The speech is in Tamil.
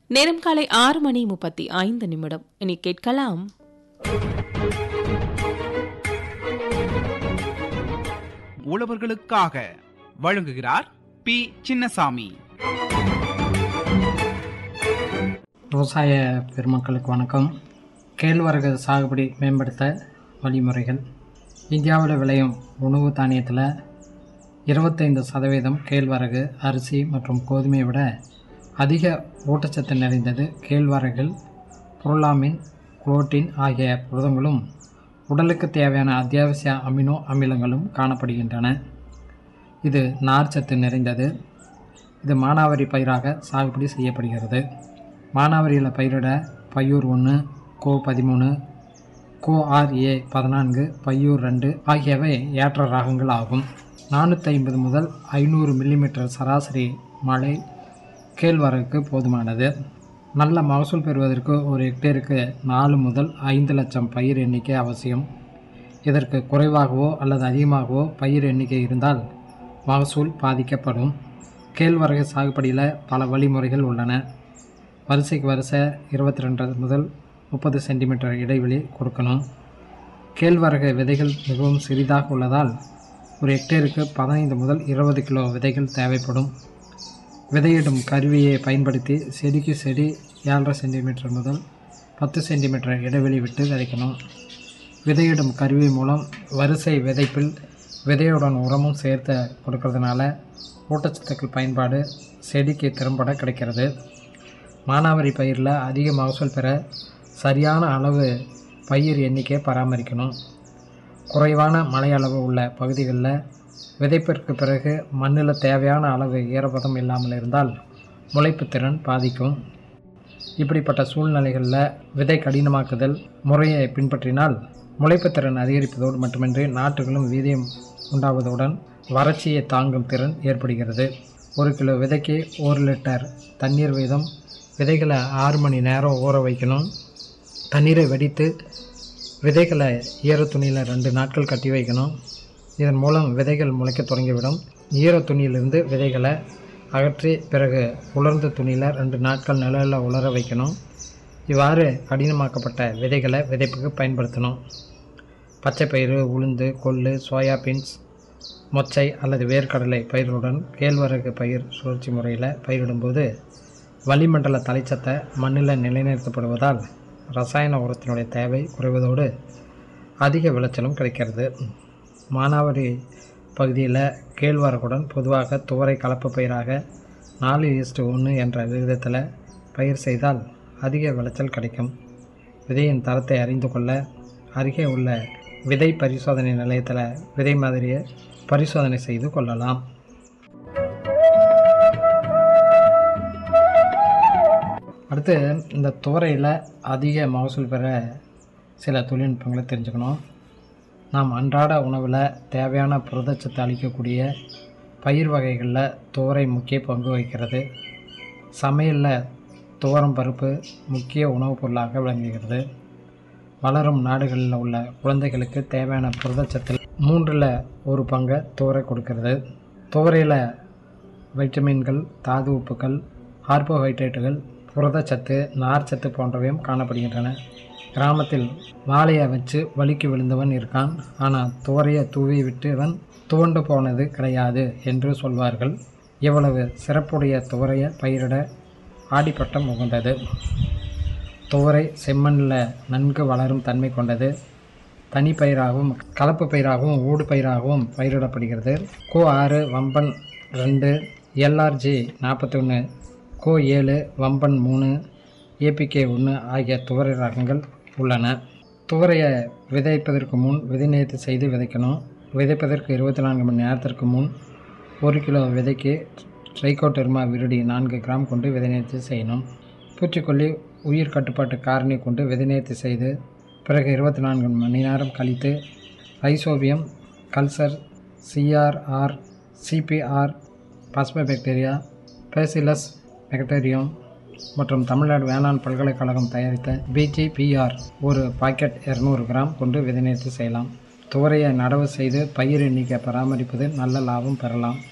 நேரம் காலை ஆறு மணி முப்பத்தி ஐந்து நிமிடம் இனி கேட்கலாம் உழவர்களுக்காக வழங்குகிறார் பி சின்னசாமி விவசாய பெருமக்களுக்கு வணக்கம் கேழ்வரகு சாகுபடி மேம்படுத்த வழிமுறைகள் இந்தியாவில் விளையும் உணவு தானியத்தில் இருபத்தைந்து சதவீதம் கேழ்வரகு அரிசி மற்றும் கோதுமையை விட அதிக ஊட்டச்சத்து நிறைந்தது கேழ்வரகில் புரொலாமின் குளோட்டின் ஆகிய புரதங்களும் உடலுக்கு தேவையான அத்தியாவசிய அமினோ அமிலங்களும் காணப்படுகின்றன இது நார்ச்சத்து நிறைந்தது இது மானாவாரி பயிராக சாகுபடி செய்யப்படுகிறது மானாவாரியில் பயிரிட பையூர் ஒன்று கோ பதிமூணு கோ ஆர் ஏ பதினான்கு பையூர் ரெண்டு ஆகியவை ஏற்ற ராகங்கள் ஆகும் நானூற்றி ஐம்பது முதல் ஐநூறு மில்லிமீட்டர் சராசரி மழை கேழ்வரகுக்கு போதுமானது நல்ல மகசூல் பெறுவதற்கு ஒரு ஹெக்டேருக்கு நாலு முதல் ஐந்து லட்சம் பயிர் எண்ணிக்கை அவசியம் இதற்கு குறைவாகவோ அல்லது அதிகமாகவோ பயிர் எண்ணிக்கை இருந்தால் மகசூல் பாதிக்கப்படும் கேழ்வரகு சாகுபடியில் பல வழிமுறைகள் உள்ளன வரிசைக்கு வரிசை இருபத்தி ரெண்டு முதல் முப்பது சென்டிமீட்டர் இடைவெளி கொடுக்கணும் கேழ்வரகு விதைகள் மிகவும் சிறிதாக உள்ளதால் ஒரு ஹெக்டேருக்கு பதினைந்து முதல் இருபது கிலோ விதைகள் தேவைப்படும் விதையிடும் கருவியை பயன்படுத்தி செடிக்கு செடி ஏழரை சென்டிமீட்டர் முதல் பத்து சென்டிமீட்டர் இடைவெளி விட்டு விதைக்கணும் விதையிடும் கருவி மூலம் வரிசை விதைப்பில் விதையுடன் உரமும் சேர்த்து கொடுக்கறதுனால ஊட்டச்சத்துக்கள் பயன்பாடு செடிக்கு திறம்பட கிடைக்கிறது மானாவாரி பயிரில் அதிக மகசூல் பெற சரியான அளவு பயிர் எண்ணிக்கையை பராமரிக்கணும் குறைவான மழை அளவு உள்ள பகுதிகளில் விதைப்பிற்கு பிறகு மண்ணில் தேவையான அளவு ஈரப்பதம் இல்லாமல் இருந்தால் முளைப்பு திறன் பாதிக்கும் இப்படிப்பட்ட சூழ்நிலைகளில் விதை கடினமாக்குதல் முறையை பின்பற்றினால் முளைப்பு திறன் அதிகரிப்பதோடு மட்டுமின்றி நாற்றுகளும் வீதியம் உண்டாவதுடன் வறட்சியை தாங்கும் திறன் ஏற்படுகிறது ஒரு கிலோ விதைக்கு ஒரு லிட்டர் தண்ணீர் வீதம் விதைகளை ஆறு மணி நேரம் ஊற வைக்கணும் தண்ணீரை வடித்து விதைகளை ஈர துணியில் ரெண்டு நாட்கள் கட்டி வைக்கணும் இதன் மூலம் விதைகள் முளைக்க தொடங்கிவிடும் ஈர துணியிலிருந்து விதைகளை அகற்றி பிறகு உலர்ந்த துணியில் ரெண்டு நாட்கள் நிழலில் உலர வைக்கணும் இவ்வாறு கடினமாக்கப்பட்ட விதைகளை விதைப்புக்கு பயன்படுத்தணும் பச்சைப்பயிறு உளுந்து கொள்ளு சோயா பீன்ஸ் மொச்சை அல்லது வேர்க்கடலை பயிர்களுடன் கேழ்வரகு பயிர் சுழற்சி முறையில் பயிரிடும்போது வளிமண்டல தலைச்சத்தை மண்ணில் நிலைநிறுத்தப்படுவதால் ரசாயன உரத்தினுடைய தேவை குறைவதோடு அதிக விளைச்சலும் கிடைக்கிறது மானாவாரி பகுதியில் கேழ்வரகுடன் பொதுவாக துவரை கலப்பு பயிராக நாலு ஈஸ்ட் ஒன்று என்ற விகிதத்தில் பயிர் செய்தால் அதிக விளைச்சல் கிடைக்கும் விதையின் தரத்தை அறிந்து கொள்ள அருகே உள்ள விதை பரிசோதனை நிலையத்தில் விதை மாதிரியை பரிசோதனை செய்து கொள்ளலாம் அடுத்து இந்த துவரையில் அதிக மகசூல் பெற சில தொழில்நுட்பங்களை தெரிஞ்சுக்கணும் நாம் அன்றாட உணவில் தேவையான புரதச்சத்து அளிக்கக்கூடிய பயிர் வகைகளில் துவரை முக்கிய பங்கு வகிக்கிறது சமையலில் துவரம் பருப்பு முக்கிய உணவுப் பொருளாக விளங்குகிறது வளரும் நாடுகளில் உள்ள குழந்தைகளுக்கு தேவையான புரதச்சத்தில் மூன்றில் ஒரு பங்கை துவரை கொடுக்கிறது துவரையில் வைட்டமின்கள் தாது உப்புக்கள் கார்போஹைட்ரேட்டுகள் புரதச்சத்து நார்ச்சத்து போன்றவையும் காணப்படுகின்றன கிராமத்தில் வாழையை வச்சு வலிக்கு விழுந்தவன் இருக்கான் ஆனால் துவரையை தூவி விட்டவன் துவண்டு போனது கிடையாது என்று சொல்வார்கள் இவ்வளவு சிறப்புடைய துவரையை பயிரிட ஆடிப்பட்டம் உகந்தது துவரை செம்மண்ணில் நன்கு வளரும் தன்மை கொண்டது தனி பயிராகவும் கலப்பு பயிராகவும் ஊடு பயிராகவும் பயிரிடப்படுகிறது கோ ஆறு வம்பன் ரெண்டு எல்ஆர்ஜி நாற்பத்தொன்று கோ ஏழு வம்பன் மூணு ஏபிகே ஒன்று ஆகிய துவரை ரகங்கள் உள்ளன துவரையை விதைப்பதற்கு முன் விதை நேர்த்தி செய்து விதைக்கணும் விதைப்பதற்கு இருபத்தி நான்கு மணி நேரத்திற்கு முன் ஒரு கிலோ விதைக்கு ட்ரைகோடெர்மா விருடி நான்கு கிராம் கொண்டு விதை நேர்த்தி செய்யணும் பூச்சிக்கொல்லி உயிர் கட்டுப்பாட்டு காரணி கொண்டு விதை நேர்த்தி செய்து பிறகு இருபத்தி நான்கு மணி நேரம் கழித்து ரைசோபியம் கல்சர் சிஆர்ஆர் சிபிஆர் பாஸ்போபாக்டீரியா பேசிலஸ் பாக்டீரியம் மற்றும் தமிழ்நாடு வேளாண் பல்கலைக்கழகம் தயாரித்த பிஜிபிஆர் ஒரு பாக்கெட் இரநூறு கிராம் கொண்டு விதைநீர்த்தி செய்யலாம் துவரையை நடவு செய்து பயிர் எண்ணிக்கை பராமரிப்பது நல்ல லாபம் பெறலாம்